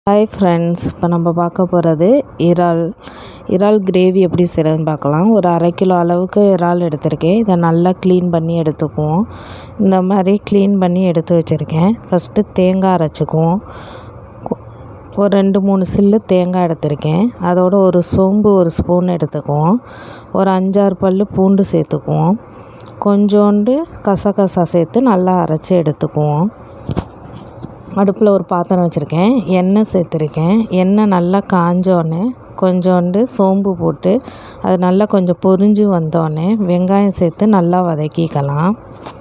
hi friends இப்போ நம்ம பார்க்க போகிறது இறால் இறால் கிரேவி எப்படி செய்கிறதுன்னு பார்க்கலாம் ஒரு அரை கிலோ அளவுக்கு இறால் எடுத்திருக்கேன் இதை நல்லா க்ளீன் பண்ணி எடுத்துக்குவோம் இந்த மாதிரி க்ளீன் பண்ணி எடுத்து வச்சுருக்கேன் ஃபஸ்ட்டு தேங்காய் அரைச்சிக்குவோம் ஒரு ரெண்டு மூணு சில்லு தேங்காய் எடுத்திருக்கேன் அதோட ஒரு சோம்பு ஒரு ஸ்பூன் எடுத்துக்குவோம் ஒரு அஞ்சாறு பல் பூண்டு சேர்த்துக்குவோம் கொஞ்சோண்டு கசகசா சேர்த்து நல்லா அரைச்சி எடுத்துக்குவோம் அடுப்பில் ஒரு பாத்திரம் வச்சுருக்கேன் எண்ணெய் சேர்த்துருக்கேன் எண்ணெய் நல்லா காஞ்சோடனே கொஞ்சோண்டு சோம்பு போட்டு அது நல்லா கொஞ்சம் பொரிஞ்சு வந்தோடனே வெங்காயம் சேர்த்து நல்லா வதக்கிக்கலாம்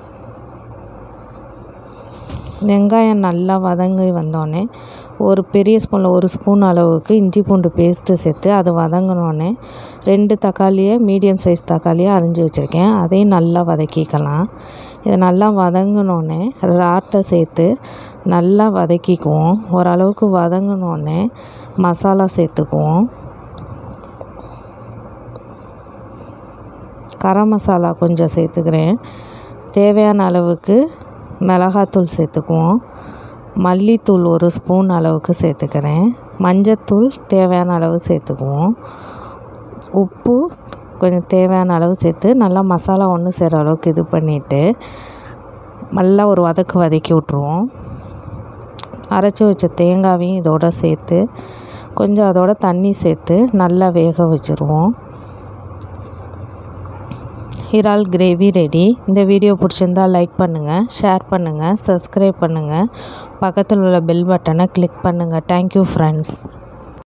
வெங்காயம் நல்லா வதங்கி வந்தோடனே ஒரு பெரிய ஸ்பூனில் ஒரு ஸ்பூன் அளவுக்கு இஞ்சி பூண்டு பேஸ்ட்டு சேர்த்து அது வதங்கினோடனே ரெண்டு தக்காளியை மீடியம் சைஸ் தக்காளியை அரிஞ்சு வச்சுருக்கேன் அதையும் நல்லா வதக்கிக்கலாம் இதை நல்லா வதங்கினோடனே ராட்டை சேர்த்து நல்லா வதக்கிக்குவோம் ஓரளவுக்கு வதங்கினோடனே மசாலா சேர்த்துக்குவோம் கரம் மசாலா கொஞ்சம் சேர்த்துக்கிறேன் தேவையான அளவுக்கு மிளகாத்தூள் சேர்த்துக்குவோம் மல்லித்தூள் ஒரு ஸ்பூன் அளவுக்கு சேர்த்துக்கிறேன் மஞ்சத்தூள் தேவையான அளவு சேர்த்துக்குவோம் உப்பு கொஞ்சம் தேவையான அளவு சேர்த்து நல்லா மசாலா ஒன்று சேர அளவுக்கு இது பண்ணிவிட்டு நல்லா ஒரு வதக்கு வதக்கி விட்ருவோம் அரைச்சி வச்ச தேங்காவையும் இதோட சேர்த்து கொஞ்சம் அதோட தண்ணி சேர்த்து நல்லா வேக வச்சுருவோம் இறால் கிரேவி ரெடி இந்த வீடியோ பிடிச்சிருந்தா லைக் பண்ணுங்கள் ஷேர் பண்ணுங்கள் சப்ஸ்கிரைப் பண்ணுங்கள் பக்கத்தில் உள்ள பெல் பட்டனை கிளிக் பண்ணுங்கள் தேங்க்யூ ஃப்ரெண்ட்ஸ்